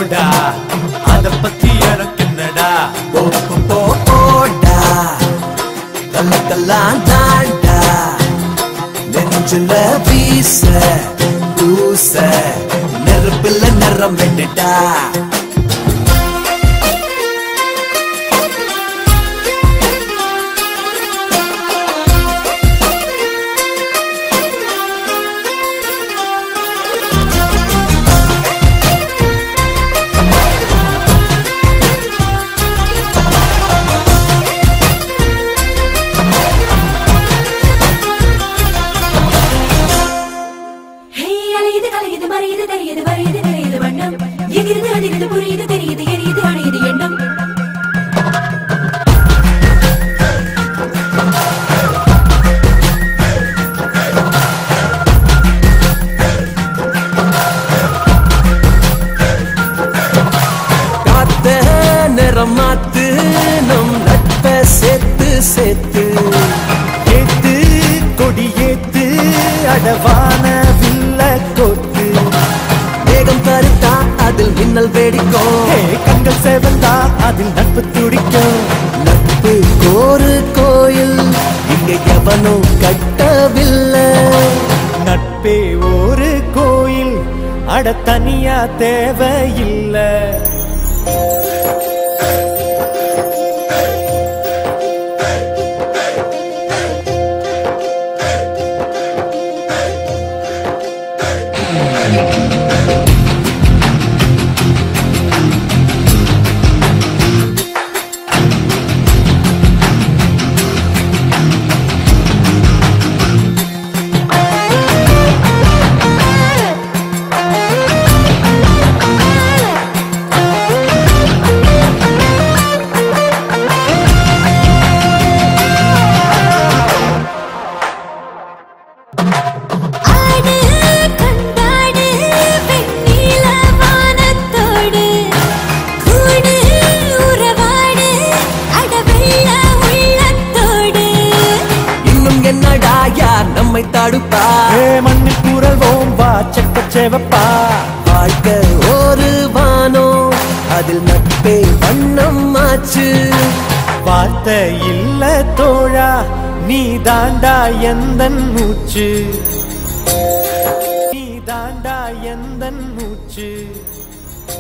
போடா அத பத்தி எனக்கு என்னடா போ போ, போ போடா கல்ல கல்லாம் தாண்டா நெஞ்சுல வீச பூச நெருப்புல நிறம் வெட்டுடா ஹே, அலையுது கலையுது மறையுது தெரியுது வரையுது நிறையுது வண்ணம் எகிருது அதிருது புரியுது தெரியுது எரியுது அணையுது எண்ணம் காத்த நிறம் மாத்து நம் நட்ப சேர்த்து சேர்த்து ஏத்து கொடி ஏத்து அடவான வில்ல கோத்து வேகம் கருத்தா அதில் மின்னல் வேடிக்கும் ஹே, கண்கள் சேவந்தா அதில் நட்பு துடிக்கும் நட்பு கோரு கோயில் இங்க எவனும் கட்டவில்லை நட்பே ஒரு கோயில் அட தனியா தேவையில்லை ஆடு கண்டாடு வெண்ணில வானத்தோடு கூடு உறவாடு அடவெள்ள உள்ளத்தோடு இன்னும் என்னடா யார் நம்மை தடுப்பா ஏ மண்ணு குரல்வோம் வா செக்க செவப்பா வாழ்க்கை ஒரு வானோ அதில் நட்பே வண்ணம் ஆச்சு வார்த்தை இல்ல தோழா நீ தாண்டா எந்தன் மூச்சு நீ தாண்டா எந்தன் மூச்சு